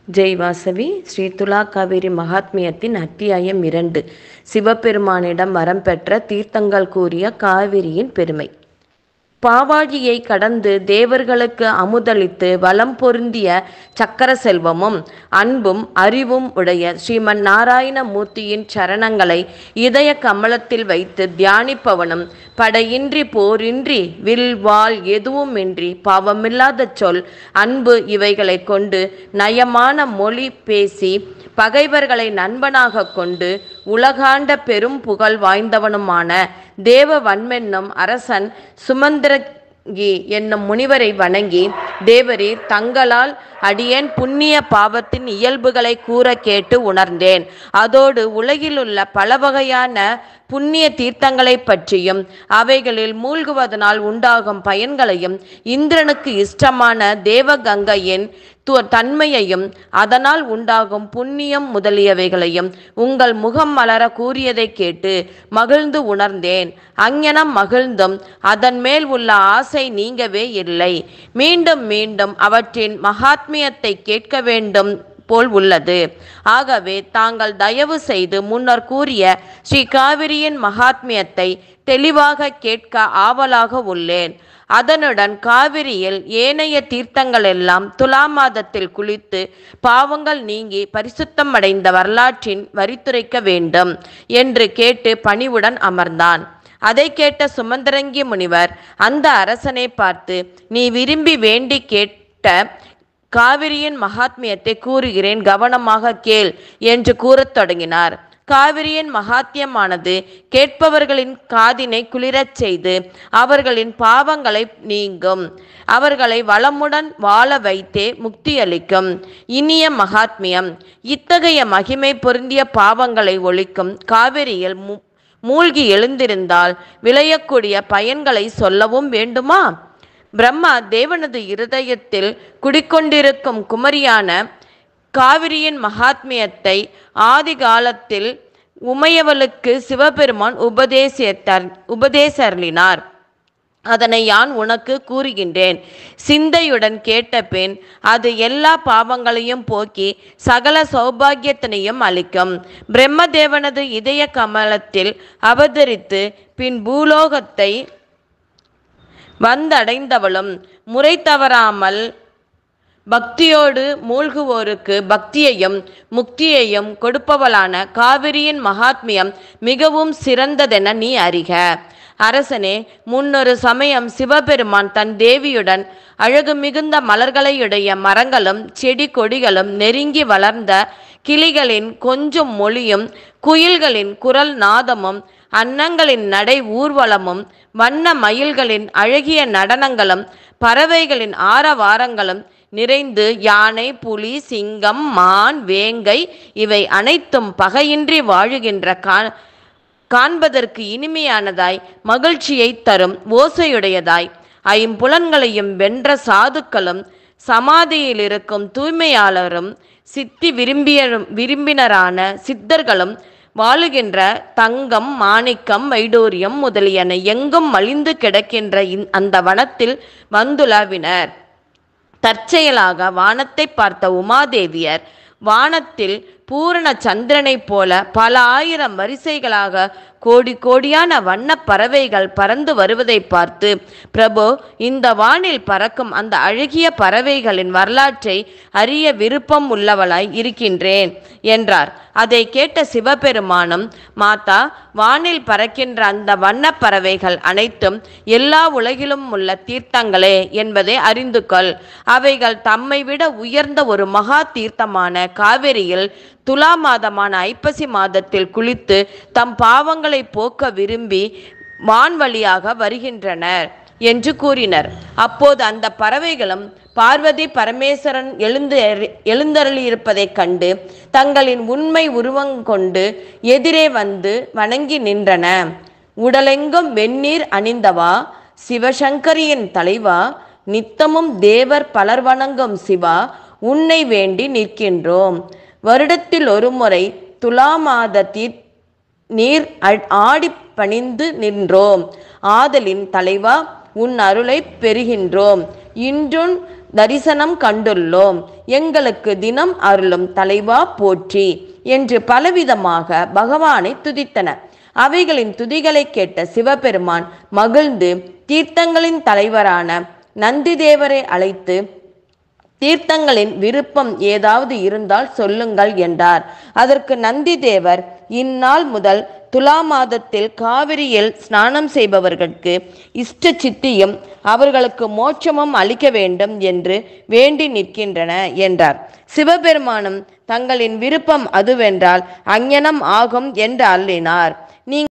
ஜெய் வாசவி ஸ்ரீ துலா காவேரி மகாத்மியத்தின் அத்தியாயம் இரண்டு சிவபெருமானிடம் வரம் பெற்ற தீர்த்தங்கள் கூறிய காவிரியின் பெருமை பாவாழியை கடந்து தேவர்களுக்கு அமுதளித்து வளம் பொருந்திய சக்கர செல்வமும் அன்பும் அறிவும் உடைய ஸ்ரீமன் நாராயண மூர்த்தியின் சரணங்களை இதய கமலத்தில் வைத்து தியானிப்பவனும் படையின்றி போரின்றி வில் வாள் எதுவுமின்றி பாவமில்லாத சொல் அன்பு இவைகளை கொண்டு நயமான மொழி பேசி பகைவர்களை நண்பனாக கொண்டு உலகாண்ட பெரும் புகழ் வாய்ந்தவனுமான தேவ வன்மென்னும் அரசன் சுமந்திரகி என்னும் முனிவரை வணங்கி தேவரீர் தங்களால் அடியேன் புண்ணிய பாவத்தின் இயல்புகளை கூற கேட்டு உணர்ந்தேன் அதோடு உலகிலுள்ள பல வகையான புண்ணிய தீர்த்தங்களைப் பற்றியும் அவைகளில் மூழ்குவதனால் உண்டாகும் பயன்களையும் இந்திரனுக்கு இஷ்டமான தேவகங்கையின் து தன்மையையும் அதனால் உண்டாகும் புண்ணியம் முதலியவைகளையும் உங்கள் முகம் மலர கூறியதை கேட்டு மகிழ்ந்து உணர்ந்தேன் அங்ஙனம் மகிழ்ந்தும் அதன் மேல் உள்ள ஆசை நீங்கவே இல்லை மீண்டும் மீண்டும் அவற்றின் மகாத்மியத்தை கேட்க வேண்டும் போல் உள்ளது ஆகவே தாங்கள் தயவு செய்து முன்னர் கூறிய ஸ்ரீ காவிரியின் மகாத்மியத்தை தெளிவாக கேட்க ஆவலாக உள்ளேன் அதனுடன் காவிரியில் ஏனைய தீர்த்தங்கள் எல்லாம் துலா மாதத்தில் குளித்து பாவங்கள் நீங்கி பரிசுத்தம் அடைந்த வரலாற்றின் வரித்துரைக்க வேண்டும் என்று கேட்டு பணிவுடன் அமர்ந்தான் அதை கேட்ட சுமந்திரங்கி முனிவர் அந்த அரசனை பார்த்து நீ விரும்பி வேண்டி கேட்ட காவிரியின் மகாத்மியத்தை கூறுகிறேன் கவனமாக கேள் என்று கூறத் தொடங்கினார் காவிரியின் மகாத்தியமானது கேட்பவர்களின் காதினை குளிரச் செய்து அவர்களின் பாவங்களை நீங்கும் அவர்களை வளமுடன் வாழ வைத்தே முக்தியளிக்கும் இனிய மகாத்மியம் இத்தகைய மகிமை பொருந்திய பாவங்களை ஒழிக்கும் காவிரியில் மூழ்கி எழுந்திருந்தால் விளையக்கூடிய பயன்களை சொல்லவும் வேண்டுமா பிரம்மா தேவனது இருதயத்தில் குடிக்கொண்டிருக்கும் குமரியான காவிரியின் மகாத்மியத்தை ஆதி காலத்தில் உமையவளுக்கு சிவபெருமான் உபதேசித்தார் உபதேசர்லினார் அதனை யான் உனக்கு கூறுகின்றேன் சிந்தையுடன் கேட்ட பின் அது எல்லா பாவங்களையும் போக்கி சகல சௌபாகியத்தினையும் அளிக்கும் பிரம்மதேவனது இதய கமலத்தில் அவதரித்து பின் பூலோகத்தை வந்தடைந்தவளும் முறை தவறாமல் பக்தியோடு மூழ்குவோருக்கு பக்தியையும் முக்தியையும் கொடுப்பவளான காவிரியின் மகாத்மியம் மிகவும் சிறந்ததென நீ அறிக அரசனே முன்னொரு சமயம் சிவபெருமான் தன் தேவியுடன் அழகு மிகுந்த மலர்களையுடைய மரங்களும் செடி கொடிகளும் நெருங்கி வளர்ந்த கிளிகளின் கொஞ்சம் மொழியும் குயில்களின் குரல் நாதமும் அன்னங்களின் நடை ஊர்வலமும் வண்ண மயில்களின் அழகிய நடனங்களும் பறவைகளின் ஆரவாரங்களும் நிறைந்து யானை புலி சிங்கம் மான் வேங்கை இவை அனைத்தும் பகையின்றி வாழுகின்ற கா காண்பதற்கு இனிமையானதாய் மகிழ்ச்சியை தரும் ஓசையுடையதாய் ஐம்புலன்களையும் வென்ற சாதுக்களும் சமாதியில் இருக்கும் தூய்மையாளரும் சித்தி விரும்பிய விரும்பினரான சித்தர்களும் வாழுகின்ற தங்கம் மாணிக்கம் வைடூரியம் முதலியன எங்கும் மலிந்து கிடக்கின்ற அந்த வனத்தில் வந்துலாவினர் தற்செயலாக வானத்தை பார்த்த உமாதேவியர் வானத்தில் பூரண சந்திரனைப் போல பல ஆயிரம் வரிசைகளாக கோடி கோடியான வண்ண பறவைகள் பறந்து வருவதை பார்த்து பிரபு இந்த வானில் பறக்கும் அந்த அழகிய பறவைகளின் வரலாற்றை அறிய விருப்பம் உள்ளவளாய் இருக்கின்றேன் என்றார் அதை கேட்ட சிவபெருமானும் மாதா வானில் பறக்கின்ற அந்த வண்ண பறவைகள் அனைத்தும் எல்லா உலகிலும் உள்ள தீர்த்தங்களே என்பதை அறிந்து கொள் அவைகள் தம்மை விட உயர்ந்த ஒரு மகா தீர்த்தமான காவிரியில் துலா மாதமான ஐப்பசி மாதத்தில் குளித்து தம் பாவங்களை போக்க விரும்பி வான்வழியாக வருகின்றனர் என்று கூறினர் அப்போது அந்த பறவைகளும் பார்வதி பரமேஸ்வரன் எழுந்து எழுந்தருளியிருப்பதைக் கண்டு தங்களின் உண்மை உருவங்கொண்டு எதிரே வந்து வணங்கி நின்றன உடலெங்கும் வெந்நீர் அணிந்தவா சிவசங்கரியின் தலைவா நித்தமும் தேவர் பலர் வணங்கும் சிவா உன்னை வேண்டி நிற்கின்றோம் வருடத்தில் ஒரு முறை துலா மாதத்தில் நீர் ஆடி பணிந்து நின்றோம் ஆதலின் தலைவா உன் அருளை பெறுகின்றோம் இன்றும் தரிசனம் கண்டுள்ளோம் எங்களுக்கு தினம் அருளும் தலைவா போற்றி என்று பலவிதமாக பகவானை துதித்தன அவைகளின் துதிகளை கேட்ட சிவபெருமான் மகிழ்ந்து தீர்த்தங்களின் தலைவரான நந்திதேவரை அழைத்து தீர்த்தங்களின் விருப்பம் ஏதாவது இருந்தால் சொல்லுங்கள் என்றார் அதற்கு நந்திதேவர் இந்நாள் முதல் துலா மாதத்தில் காவிரியில் ஸ்நானம் செய்பவர்களுக்கு இஷ்ட சித்தியும் அவர்களுக்கு மோட்சமும் அளிக்க வேண்டும் என்று வேண்டி நிற்கின்றன என்றார் சிவபெருமானும் தங்களின் விருப்பம் அதுவென்றால் அங்ஙனம் ஆகும் என்று அள்ளினார் நீ